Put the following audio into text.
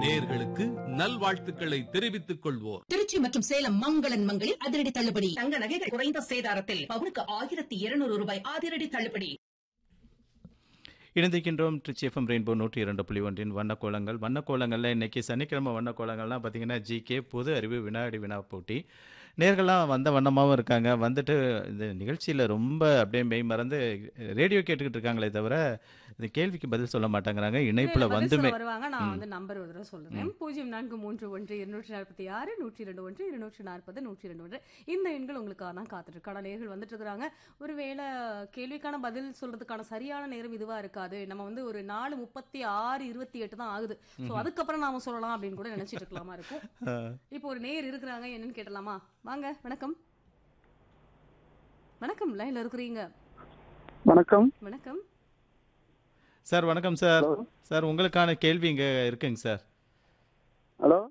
நேயர்களுக்கு நல்வாழ்த்துக்களை தெரிவித்துக் கொள்வோர் திருச்சி மற்றும் சேலம் மங்களன் மங்களில் அதிரடி தள்ளுபடி தங்க நகைகள் குறைந்த சேதாரத்தில் பவுனுக்கு ஆயிரத்தி இருநூறு ரூபாய் அதிரடி தள்ளுபடி இணைந்திருக்கின்றோம் ட்ரிச்சி எஃப்எம் ரெயின்போ நூற்றி இரண்டு புள்ளி ஒன்றின் வண்ணக்கோலங்கள் வண்ணக்கோலங்களில் இன்னைக்கு சனிக்கிழமை வண்ணக்கோலங்கள்லாம் பார்த்தீங்கன்னா ஜிகே பொது அறிவு வினாடி வினா போட்டி நேர்கள்லாம் வந்த வண்ணமாகவும் இருக்காங்க வந்துட்டு இந்த நிகழ்ச்சியில் ரொம்ப அப்படியே மெய் மறந்து ரேடியோ கேட்டுக்கிட்டு இருக்காங்களே தவிர இந்த கேள்விக்கு பதில் சொல்ல மாட்டேங்கிறாங்க இணைப்பில் பதில் வந்துமே சொல்ல வருவாங்க நான் வந்து நம்பர் ஒரு தடவை சொல்றேன் பூஜ்ஜியம் நான்கு மூன்று ஒன்று இருநூற்றி நாற்பத்தி ஆறு நூற்றி இரண்டு ஒன்று இருநூற்றி நாற்பது நூற்றி இரண்டு ஒன்று இந்த எண்கள் உங்களுக்காக தான் காத்துட்டு இருக்கான நேர்கள் வந்துட்டு இருக்கிறாங்க ஒருவேளை கேள்விக்கான பதில் சொல்றதுக்கான சரியான நேரம் இதுவா இருக்காது நம்ம வந்து ஒரு நாலு முப்பத்தி ஆறு இருபத்தி எட்டு தான் ஆகுது ஸோ அதுக்கப்புறம் நாம சொல்லலாம் அப்படின்னு கூட நினைச்சிட்டு இருக்கலாமா இருக்கும் இப்போ ஒரு நேர் இருக்கிறாங்க என்னன்னு கேட்டலாமா வாங்க வணக்கம் வணக்கம் லைன்ல இருக்கிறீங்க வணக்கம் வணக்கம் சார் வணக்கம் சார் சார் உங்களுக்கான கேள்வி இங்கே இருக்குங்க சார் ஹலோ